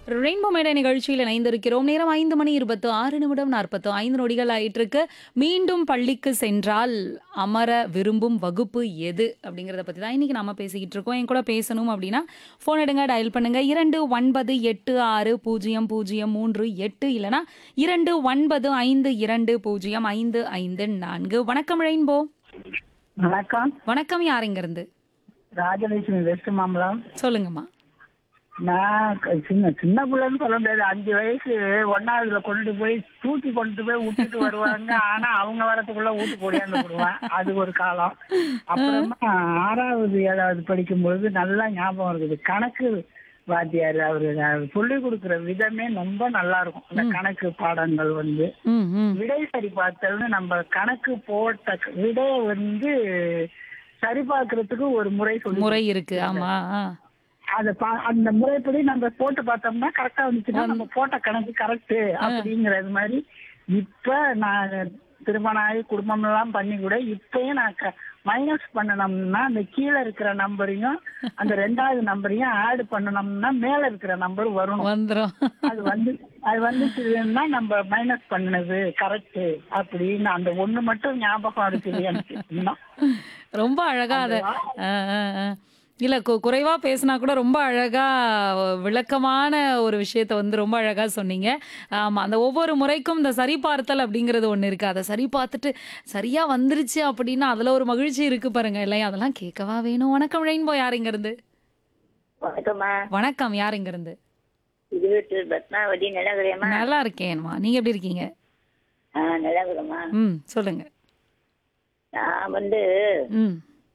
Rainbow மேடை நிகழ்ச்சியில் இணைந்திருக்கிறோம் நேரம் ஐந்து மணி இருபத்து ஆறு நிமிடம் நாற்பத்து ஐந்து நொடிகள் ஆயிட்டிருக்கு மீண்டும் பள்ளிக்கு சென்றால் அமர விரும்பும் வகுப்பு எது அப்படிங்கிறத பற்றி தான் இன்னைக்கு நம்ம பேசிக்கிட்டு இருக்கோம் என் கூட பேசணும் அப்படின்னா ஃபோன் எடுங்க டயல் பண்ணுங்க இரண்டு ஒன்பது எட்டு ஆறு பூஜ்ஜியம் பூஜ்ஜியம் மூன்று எட்டு இல்லைனா இரண்டு ஒன்பது ஐந்து இரண்டு பூஜ்ஜியம் ஐந்து ஐந்து நான்கு வணக்கம் ரெயின்போ வணக்கம் வணக்கம் யார் இங்கிருந்து ராஜலட்சுமி வெஸ்ட் மாம்பலம் சொல்லுங்கம்மா நான் க- சின்ன சின்ன பிள்ளைன்னு சொல்ல முடியாது அஞ்சு வயசு ஒன்னாவதுல கொண்டு போய் தூக்கி கொண்டு போய் விட்டுட்டு வருவாங்க ஆனா அவங்க வரதுக்குள்ள வீட்டு போடியாந்து விடுவேன் அது ஒரு காலம் அப்புறமா ஆறாவது ஏழாவது படிக்கும் பொழுது நல்லா ஞாபகம் இருக்குது கணக்கு வாத்தியார் அவரு சொல்லி கொடுக்குற விதமே ரொம்ப நல்லா இருக்கும் இந்த கணக்கு பாடங்கள் வந்து ம் ம் விடை சரி பார்த்தல்னு நம்ம கணக்கு போட்ட க- விடையை வந்து சரி பார்க்கறதுக்கு ஒரு முறை சொல்லி முறை இருக்கு ஆமா ஆ. அத பா- அந்த முறைப்படி நம்ம போட்டு பார்த்தோம்னா கரெக்டா வந்துச்சுன்னா நம்ம போட்ட கணக்கு கரெக்ட் அப்படிங்கறது மாதிரி இப்ப நான் திருமணம் ஆகி குடும்பம் எல்லாம் பண்ணி கூட இப்பயும் நான் மைனஸ் பண்ணணும்னா அந்த கீழே இருக்கிற நம்பரையும் அந்த ரெண்டாவது நம்பரையும் ஆட் பண்ணணும்னா மேல இருக்கிற நம்பர் வரணும் வந்துரும் அது வந்து அது வந்துச்சுன்னா நம்ம மைனஸ் பண்ணது கரெக்ட் அப்படின்னு அந்த ஒண்ணு மட்டும் ஞாபகம் இருக்குது எனக்கு இன்னும் ரொம்ப அழகா அத ஆ, ஆ, ஆ. இல்ல கு- குறைவா பேசினா கூட ரொம்ப அழகா விளக்கமான ஒரு விஷயத்த வந்து ரொம்ப அழகா சொன்னீங்க ஆமா அந்த ஒவ்வொரு முறைக்கும் இந்த சரி பார்த்தல் அப்படிங்கிறது ஒண்ணு இருக்கு அதை சரி பார்த்துட்டு சரியா வந்துருச்சு அப்படின்னா அதுல ஒரு மகிழ்ச்சி இருக்கு பாருங்க இல்லையா அதெல்லாம் கேட்கவா வேணும் வணக்கம் ரெயின்போ யார் இங்க இருந்து வணக்கம்மா வணக்கம் யார் இங்க இருந்து இது வீட்டு பத்மாவதி நிலகுரியம்மா நல்லா இருக்கேன்மா நீங்க எப்படி இருக்கீங்க ஆ நிலகுரம்மா ம் சொல்லுங்க நான் வந்து ம்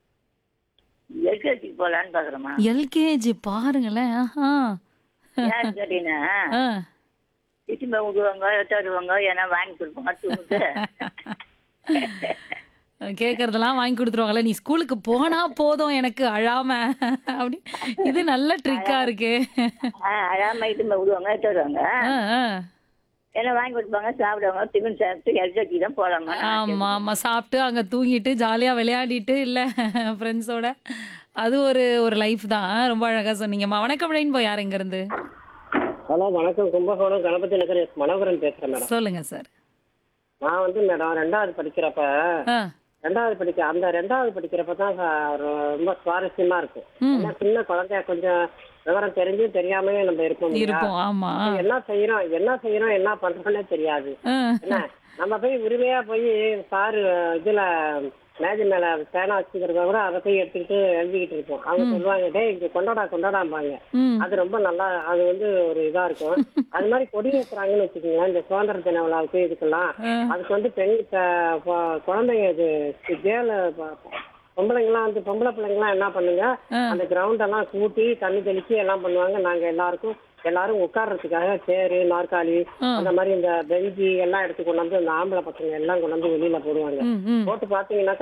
எல்கேஜிக்கு போகலான்னு பார்க்குறேம்மா எல்கேஜி பாருங்களேன் ஆஹா ஏன்னு கேட்டீங்கன்னா ஆ திரும்ப விடுவாங்க தருவாங்க ஏன்னா வாங்கி கொடுப்பாங்க தூக்கு கேட்கறதெல்லாம் வாங்கி கொடுத்துருவாங்கல்ல நீ ஸ்கூலுக்கு போனா போதும் எனக்கு அழாம அப்படி இது நல்ல ட்ரிக்கா இருக்கு ஆ அழாம திரும்ப விடுவாங்க தருவாங்க ஆ, ஆ. ஏன்னா வாங்கி கொடுப்பாங்க சாப்பிடுவாங்க டிஃபன் சாப்பிட்டு எல்கேஜி தான் போகலாமா ஆமா ஆமா சாப்பிட்டு அங்க தூங்கிட்டு ஜாலியா விளையாடிட்டு இல்ல ஃப்ரெண்ட்ஸோட அது ஒரு ஒரு லைஃப் தான் ரொம்ப அழகா சொன்னீங்கம்மா வணக்கம் ரெயின்போ யார் இங்க இருந்து ஹலோ வணக்கம் கும்பகோணம் கணபதி நகர் எஸ் மனோகரன் பேசுறேன் மேடம் சொல்லுங்க சார் நான் வந்து மேடம் ரெண்டாவது படிக்கிறப்ப ஆ ரெண்டாவது படிக்க அந்த ரெண்டாவது படிக்கிறப்ப தான் ச- ரொ- ரொம்ப சுவாரஸ்யமா இருக்கும் ம். ஏன்னா சின்ன குழந்தைய கொஞ்சம் விவரம் தெரிஞ்சும் தெரியாம நம்ம இருப்போம் இல்லையா? இருப்போம் ஆமா என்ன செய்யறோம் என்ன செய்யறோம் என்ன பண்றோம்னே தெரியாது ஆ, என்ன நம்ம போய் உரிமையா போய் சாரு இதுல மேஜை மேல பேனா வச்சுக்கிறத கூட அதை போய் எடுத்துக்கிட்டு எழுதிக்கிட்டு இருப்போம் அவங்க சொல்லுவாங்க டேய் இங்க கொண்டாடா கொண்டாடாம்பாங்க ம் அது ரொம்ப நல்லா அது வந்து ஒரு இதா இருக்கும் அது மாதிரி கொடி ஏத்துறாங்கன்னு வச்சுக்கோங்களேன் இந்த சுதந்திர தின விழாவுக்கு இதுக்கெல்லாம் அதுக்கு வந்து பெண் ப- ப- குழந்தைங்க இது கேர்ள் பொம்பளைங்கலாம் வந்து பொம்பளை பிள்ளைங்கலாம் என்ன பண்ணுங்க அந்த கிரவுண்ட் எல்லாம் கூட்டி தண்ணி தெளிச்சு எல்லாம் பண்ணுவாங்க நாங்க எல்லாருக்கும் எல்லாரும் உட்கார்றதுக்காக சேரு நாற்காலி அந்த மாதிரி இந்த பெஞ்சி எல்லாம் எடுத்து கொண்டு வந்து இந்த ஆம்பளை பசங்க எல்லாம் கொண்டு வந்து வெளியில போடுவாங்க ம் ம் போட்டு பாத்தீங்கன்னாக்கா